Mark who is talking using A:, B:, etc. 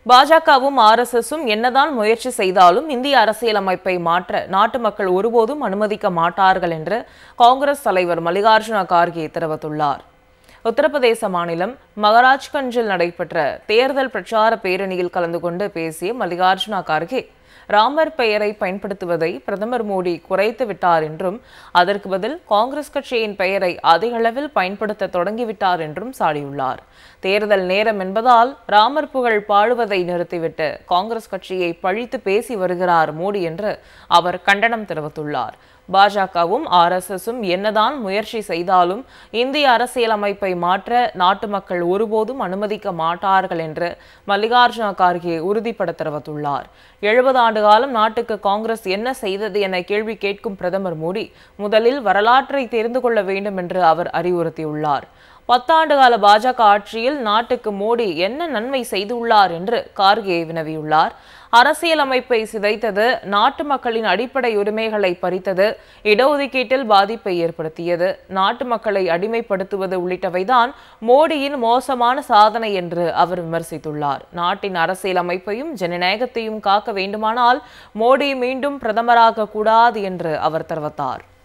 A: பாஜகவும் ஆர்எஸ்எஸும் என்னதான் முயற்சி செய்தாலும் இந்திய அரசியலமைப்பை மாற்ற நாட்டு மக்கள் ஒருபோதும் அனுமதிக்க மாட்டார்கள் என்று காங்கிரஸ் தலைவர் மல்லிகார்ஜுன கார்கே தெரிவித்துள்ளார் உத்தரப்பிரதேச மாநிலம் மகாராஜ்கஞ்சில் நடைபெற்ற தேர்தல் பிரச்சார பேரணியில் கலந்து கொண்டு பேசிய மல்லிகார்ஜுன கார்கே ராமர் பெயரை பயன்படுத்துவதை பிரதமர் மோடி குறைத்து விட்டார் என்றும் அதற்கு பதில் காங்கிரஸ் கட்சியின் பெயரை அதிக அளவில் பயன்படுத்த தொடங்கிவிட்டார் என்றும் சாடியுள்ளார் தேர்தல் நேரம் என்பதால் ராமர் புகழ் பாடுவதை நிறுத்திவிட்டு காங்கிரஸ் கட்சியை பழித்து பேசி வருகிறார் மோடி என்று அவர் கண்டனம் தெரிவித்துள்ளார் பாஜகவும் ஆர்எஸ்எஸும் என்னதான் முயற்சி செய்தாலும் இந்திய அரசியலமைப்பை மாற்ற நாட்டு மக்கள் ஒருபோதும் அனுமதிக்க மாட்டார்கள் என்று மல்லிகார்ஜுன கார்கே உறுதிபட தெரிவித்துள்ளார் எழுபது ஆண்டு காலம் நாட்டுக்கு காங்கிரஸ் என்ன செய்தது என கேள்வி கேட்கும் பிரதமர் மோடி முதலில் வரலாற்றை தெரிந்து கொள்ள வேண்டும் என்று அவர் அறிவுறுத்தியுள்ளார் பத்தாண்டு கால பாஜக ஆட்சியில் நாட்டுக்கு மோடி என்ன நன்மை செய்துள்ளார் என்று கார்கே வினவியுள்ளார் அரசியலமைப்பை சிதைத்தது நாட்டு மக்களின் அடிப்படை உரிமைகளை பறித்தது இடஒதுக்கீட்டில் பாதிப்பை ஏற்படுத்தியது நாட்டு மக்களை அடிமைப்படுத்துவது உள்ளிட்டவைதான் மோடியின் மோசமான சாதனை என்று அவர் விமர்சித்துள்ளார் நாட்டின் அரசியலமைப்பையும் ஜனநாயகத்தையும் காக்க வேண்டுமானால் மோடி மீண்டும் பிரதமராக கூடாது என்று அவர் தெரிவித்தார்